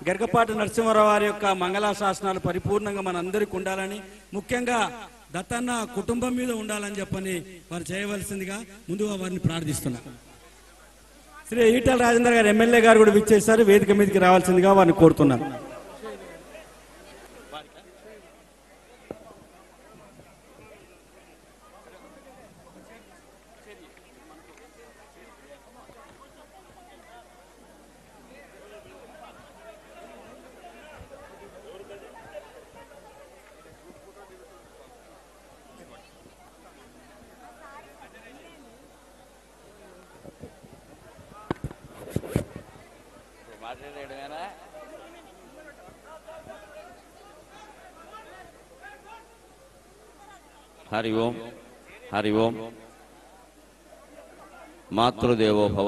గరికపాటి నరసింహారావు వారి యొక్క మంగళా శాసనాలు పరిపూర్ణంగా మనందరికీ ఉండాలని ముఖ్యంగా దత్తన్న కుటుంబం మీద ఉండాలని చెప్పని వారు చేయవలసిందిగా ముందుగా వారిని ప్రార్థిస్తున్నారు శ్రీ ఈటల రాజేందర్ గారు ఎమ్మెల్యే గారు కూడా విచ్చేశారు వేదిక మీదకి రావాల్సిందిగా వారిని కోరుతున్నారు మాట్లాడేయడమేనా హరి ఓం హరి ఓం మాతృదేవో భవ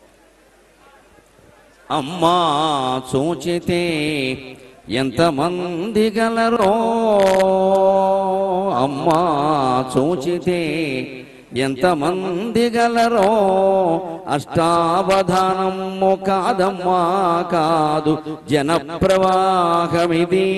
అమ్మా చూచితే ఎంతమంది గలరో అమ్మా చూచితే ఎంతమంది గలరో అష్టావధానము కాదమ్మా కాదు జన ప్రవాహమిది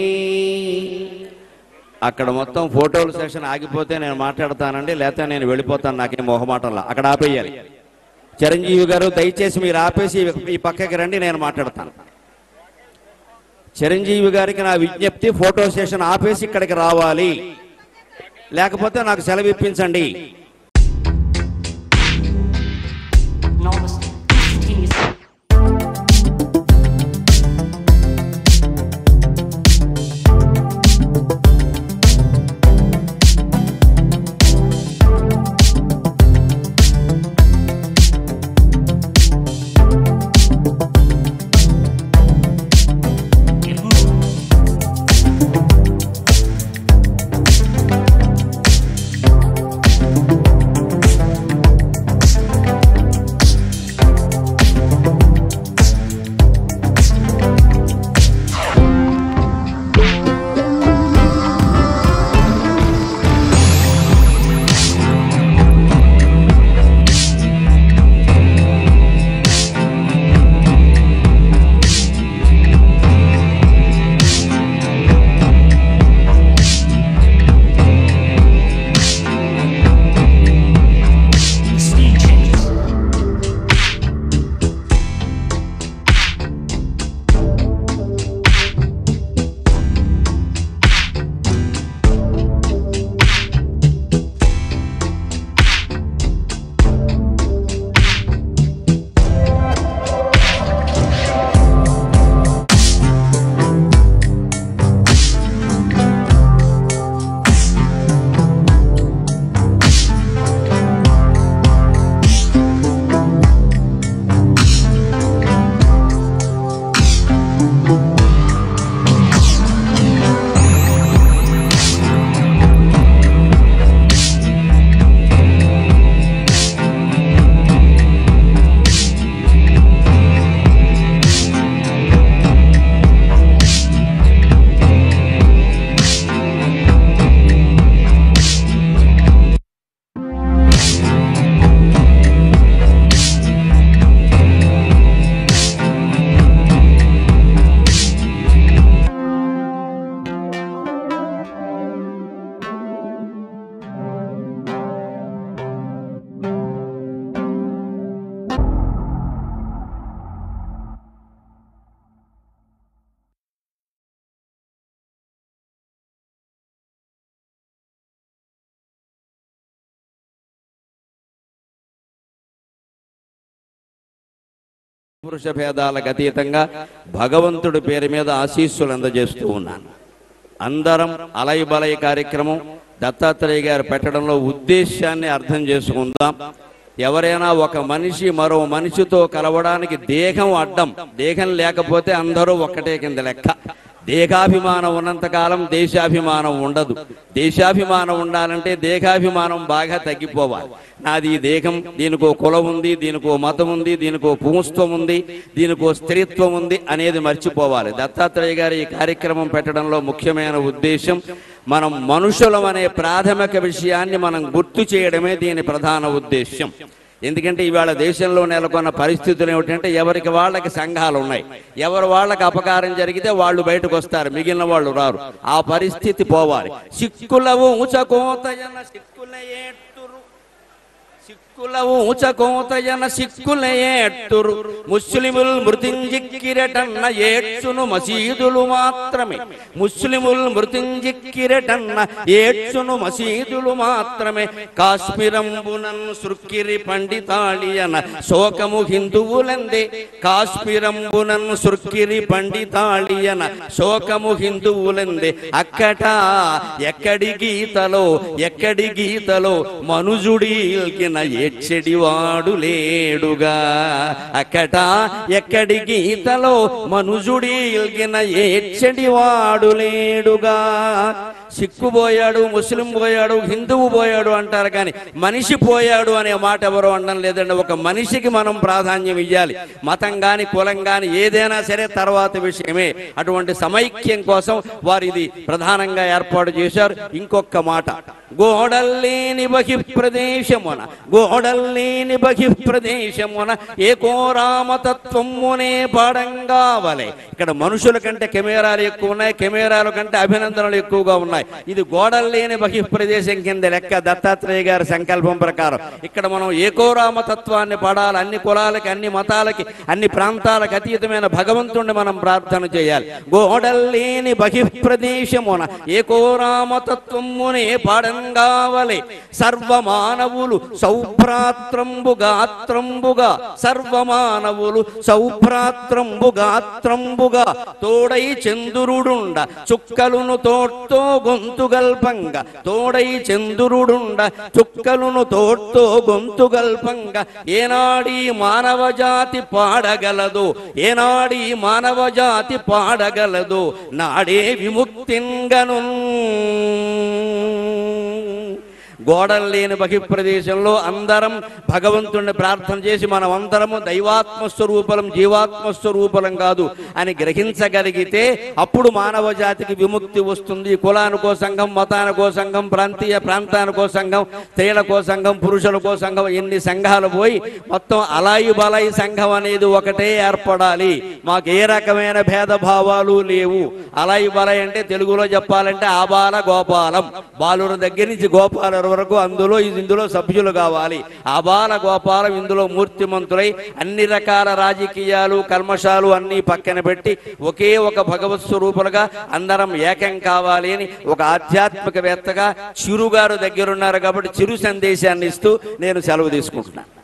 అక్కడ మొత్తం ఫోటోల సెక్షన్ ఆగిపోతే నేను మాట్లాడతానండి లేకపోతే నేను వెళ్ళిపోతాను నాకేం మొహమాటంలా అక్కడ ఆపేయాలి చిరంజీవి గారు దయచేసి మీరు ఆపేసి ఈ పక్కకి రండి నేను మాట్లాడతాను చిరంజీవి గారికి నా విజ్ఞప్తి ఫోటో సెషన్ ఆపేసి ఇక్కడికి రావాలి లేకపోతే నాకు సెలవు ఇప్పించండి Enormous instantaneous speed changes. పురుష భేదాలకు అతీతంగా భగవంతుడి పేరు మీద ఆశీస్సులు అందజేస్తూ ఉన్నాను అందరం అలై బలై కార్యక్రమం దత్తాత్రేయ గారు పెట్టడంలో ఉద్దేశాన్ని అర్థం చేసుకుందాం ఎవరైనా ఒక మనిషి మరో మనిషితో కలవడానికి దేహం అడ్డం దేహం లేకపోతే అందరూ ఒక్కటే కింద లెక్క దేహాభిమానం ఉన్నంతకాలం దేశాభిమానం ఉండదు దేశాభిమానం ఉండాలంటే దేహాభిమానం బాగా తగ్గిపోవాలి నాది ఈ దేహం దీనికో కులం ఉంది దీనికో మతం ఉంది దీనికో పుంస్త్వం ఉంది దీనికో స్త్రీత్వం ఉంది అనేది మర్చిపోవాలి దత్తాత్రేయ గారి ఈ కార్యక్రమం పెట్టడంలో ముఖ్యమైన ఉద్దేశం మనం మనుషులం అనే ప్రాథమిక విషయాన్ని మనం గుర్తు చేయడమే దీని ప్రధాన ఉద్దేశం ఎందుకంటే ఇవాళ దేశంలో నెలకొన్న పరిస్థితులు ఏమిటంటే ఎవరికి వాళ్ళకి సంఘాలు ఉన్నాయి ఎవరు వాళ్ళకి అపకారం జరిగితే వాళ్ళు బయటకు వస్తారు మిగిలిన వాళ్ళు రారు ఆ పరిస్థితి పోవాలి సిక్కుల ఊచకోతయన సిక్కుల ఏట్టురు సిక్కుల ఊచకోతయన సిక్కుల ఏట్టురు ముస్లిముల్ మృతింజిక్కిరటన్న ఏడ్చును మసీదులు మాత్రమే ముస్లిముల్ మృతింజిక్కిరటన్న ఏడ్చును మసీదులు మాత్రమే కాశ్మీరంబునన్ సృక్కిరి పండితాళియన శోకము హిందువులందే కాశ్మీరంబునన్ సృక్కిరి పండితాళియన శోకము హిందువులందే అక్కట ఎక్కడి గీతలో ఎక్కడి గీతలో మనుజుడీల్కిన ఏడ్చెడివాడు లేడుగా అక్కట ఎక్కడి గీతలో మనుజుడీల్కిన ఏడ్చెడివాడు లేడుగా సిక్కు పోయాడు ముస్లిం పోయాడు హిందువు పోయాడు అంటారు కానీ మనిషి పోయాడు అనే మాట ఎవరు అనడం లేదండి ఒక మనిషికి మనం ప్రాధాన్యం ఇవ్వాలి మతం గాని కులం గాని ఏదైనా సరే తర్వాత విషయమే అటువంటి సమైక్యం కోసం వారు ఇది ప్రధానంగా ఏర్పాటు చేశారు ఇంకొక మాట గోడల్లేని బహి ప్రదేశమున గోడల్లేని బహి ప్రదేశమున ఏకో రామతత్వమునే పాడంగావలే ఇక్కడ మనుషుల కంటే కెమెరాలు ఎక్కువ ఉన్నాయి కెమెరాల కంటే అభినందనలు ఎక్కువగా ఉన్నాయి ఇది గోడలు లేని బహి ప్రదేశం కింద లెక్క దత్తాత్రేయ గారి సంకల్పం ప్రకారం ఇక్కడ మనం ఏకోరామతత్వాన్ని పడాలి అన్ని కులాలకి అన్ని మతాలకి అన్ని ప్రాంతాలకు అతీతమైన భగవంతుణ్ణి మనం ప్రార్థన చేయాలి గోడలు లేని బహి ప్రదేశమున ఏకోరామతత్వమునే పాడంగావలే సర్వమానవులు సౌభ్రాత్రంబుగాత్రంబుగా సర్వమానవులు సౌభ్రాత్రంబుగాత్రంబుగా తోడై చంద్రుడుండ చుక్కలును తోడ్తో గొంతుగల్పంగా తోడై చంద్రుడుండ చుక్కలును తోడ్తో గొంతుగల్పంగా ఏనాడి మానవ జాతి పాడగలదు ఏనాడి మానవ జాతి పాడగలదు నాడే విముక్తింగను గోడలు లేని బహి ప్రదేశంలో అందరం భగవంతుణ్ణి ప్రార్థన చేసి మనం అందరము దైవాత్మ స్వరూపలం జీవాత్మ స్వరూపలం కాదు అని గ్రహించగలిగితే అప్పుడు మానవ జాతికి విముక్తి వస్తుంది కులానికో సంఘం మతానికో సంఘం ప్రాంతీయ ప్రాంతానికో సంఘం స్త్రీలకో సంఘం పురుషులకో సంఘం ఎన్ని సంఘాలు పోయి మొత్తం అలాయి బలాయి సంఘం అనేది ఒకటే ఏర్పడాలి మాకు ఏ రకమైన భేదభావాలు లేవు అలాయి బలాయి అంటే తెలుగులో చెప్పాలంటే ఆబాల గోపాలం బాలుర దగ్గర నుంచి గోపాల వరకు అందులో ఇది ఇందులో సభ్యులు కావాలి ఆబాల గోపాలం ఇందులో మూర్తిమంతులై అన్ని రకాల రాజకీయాలు కల్మషాలు అన్ని పక్కన పెట్టి ఒకే ఒక భగవత్ స్వరూపులుగా అందరం ఏకం కావాలి అని ఒక ఆధ్యాత్మికవేత్తగా చిరుగారు దగ్గరున్నారు కాబట్టి చిరు సందేశాన్ని ఇస్తూ నేను సెలవు తీసుకుంటున్నాను